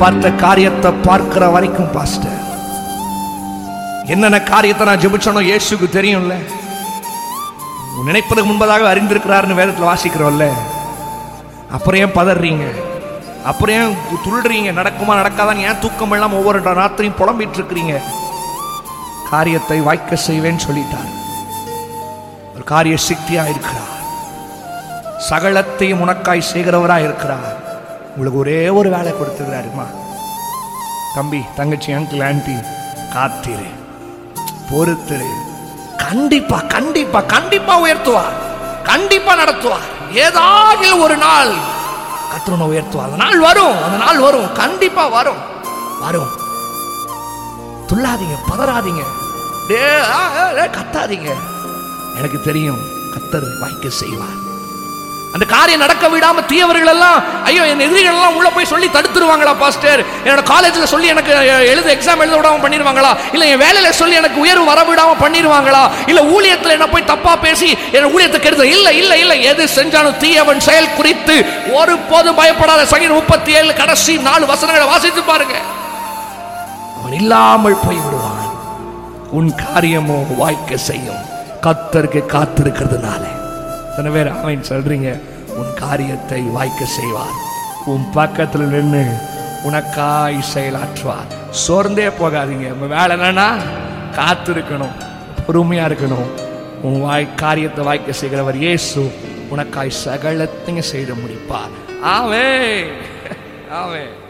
எதிர்பார்த்த காரியத்தை பார்க்கிற வரைக்கும் பாஸ்டர் என்னென்ன காரியத்தை நான் ஜெபிச்சனோ இயேசுக்கு தெரியும்ல நினைப்பதற்கு முன்பதாக அறிந்திருக்கிறாருன்னு வேதத்தில் வாசிக்கிறோம்ல அப்புறம் ஏன் பதறீங்க அப்புறம் ஏன் து- துள்ளுறீங்க நடக்குமா நடக்காதான்னு ஏன் தூக்கம் இல்லாம ஒவ்வொரு ராத்திரியும் புலம்பிட்டு இருக்கிறீங்க காரியத்தை வாய்க்க செய்வேன்னு சொல்லிட்டார் ஒரு காரிய சித்தியா இருக்கிறார் சகலத்தையும் உனக்காய் செய்கிறவரா இருக்கிறார் உங்களுக்கு ஒரே ஒரு வேலை கொடுத்துக்கிறாருமா தம்பி தங்கச்சி அங்கிள் ஆன்டி காத்திரு பொறுத்திரு கண்டிப்பா கண்டிப்பா கண்டிப்பா உயர்த்துவார் கண்டிப்பா நடத்துவார் ஏதாவது ஒரு நாள் கத்திரனை உயர்த்துவார் அந்த நாள் வரும் அந்த நாள் வரும் கண்டிப்பா வரும் வரும் துள்ளாதீங்க பதறாதீங்க டே ஆ, ஆ, ஆ, கத்தாதீங்க எனக்கு தெரியும் கத்தர் வாய்க்க செய்வார் அந்த காரியம் நடக்க விடாம தீயவர்கள் எல்லாம் ஐயோ என் எதிரிகள் எல்லாம் உள்ள போய் சொல்லி தடுத்துருவாங்களா பாஸ்டர் என்னோட காலேஜ்ல சொல்லி எனக்கு அஹ், எழுத எக்ஸாம் எழுத விடாம பண்ணிடுவாங்களா இல்ல என் வேலையில சொல்லி எனக்கு உயர்வு வர விடாம பண்ணிடுவாங்களா இல்ல ஊழியத்துல என்ன போய் தப்பா பேசி என் ஊழியத்தை கெடுத்த இல்ல இல்ல இல்ல எது செஞ்சாலும் தீயவன் செயல் குறித்து ஒருபோதும் பயப்படாத சங்கீதம் முப்பத்தி ஏழு கடைசி நாலு வசனங்களை வாசித்து பாருங்க அவன் இல்லாமல் போய் விடுவான் உன் காரியமோ வாய்க்க செய்யும் கத்தருக்கு காத்திருக்கிறதுனால எத்தனை பேர் அவன் சொல்றீங்க உன் காரியத்தை வாய்க்க செய்வார் உன் பக்கத்துல நின்று உனக்காய் செயலாற்றுவார் சோர்ந்தே போகாதீங்க உங்க வேலை என்னன்னா காத்திருக்கணும் பொறுமையா இருக்கணும் உன் வாய் காரியத்தை வாய்க்க செய்கிறவர் இயேசு உனக்காய் சகலத்தையும் செய்து முடிப்பார் ஆவே ஆவே